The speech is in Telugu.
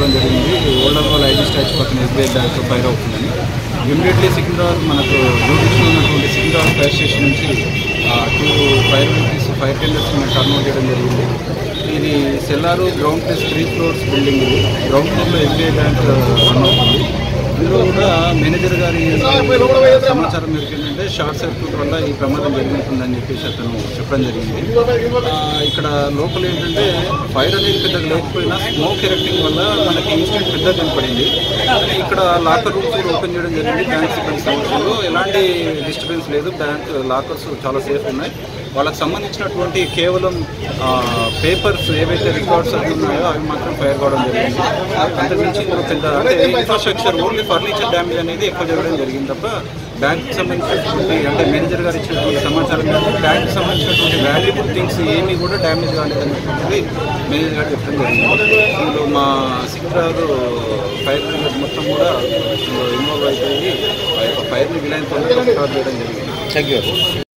రావడం జరిగింది ఓల్డర్ వాళ్ళ ఐడి స్టాచ్యూ పక్కన ఎస్బీఐ బ్యాంక్ ఫైర్ అవుతుందని ఇమీడియట్లీ సికింద్రాబాద్ మనకు డ్యూటీస్లో ఉన్నటువంటి సికింద్రాబాద్ ఫైర్ స్టేషన్ నుంచి two fire vehicles fire tenders turn out చేయడం జరిగింది ఇది cellar ground plus three floors building ఇది గ్రౌండ్ ఫ్లోర్లో ఎస్బీఐ బ్యాంక్ రన్ అవుతుంది ఇందులో కూడా మేనేజర్ గారి సమాచారం మేరకు ఏంటంటే షార్ట్ సర్క్యూట్ వల్ల ఈ ప్రమాదం జరిగినట్టుందని చెప్పేసి అతను చెప్పడం జరిగింది ఆ, ఇక్కడ లోపల ఏంటంటే ఫైర్ అనేది పెద్దగా లేకపోయినా స్మోక్ ఎరెక్టింగ్ వల్ల మనకి ఇన్సిడెంట్ పెద్దగా కనపడింది కానీ ఇక్కడ లాకర్ రూమ్స్ కూడా ఓపెన్ చేయడం జరిగింది బ్యాంక్ సిబ్బంది సమక్షంలో ఎలాంటి డిస్టర్బెన్స్ లేదు బ్యాంక్ లాకర్స్ చాలా సేఫ్ ఉన్నాయి వాళ్ళకి సంబంధించినటువంటి కేవలం పేపర్స్ ఏవైతే రికార్డ్స్ అవి ఉన్నాయో అవి మాత్రం ఫైర్ కావడం జరిగింది అంతకుమించి ఇందులో పెద్ద అంటే ఇన్ఫ్రాస్ట్రక్చర్ ఓన్లీ ఫర్నిచర్ డ్యామేజ్ అనేది ఎక్కువ జరగడం జరిగింది తప్ప బ్యాంక్కి సంబంధించినటువంటి అంటే మేనేజర్ గారు ఇచ్చినటువంటి సమాచారం మేరకు బ్యాంక్కి సంబంధించినటువంటి వాల్యుబుల్ థింగ్స్ ఏమీ కూడా డ్యామేజ్ కాలేదనేటువంటిది మేనేజర్ గారు చెప్పడం జరిగింది ఇందులో మా సిక్రారు ఫైర్ బ్రిగేడ్ మొత్తం కూడా ఇందులో ఇన్వాల్వ్ అయిపోయి ఆ యొక్క ఫైర్ని విలైన తొందరగా స్టార్ట్ చేయడం జరిగింది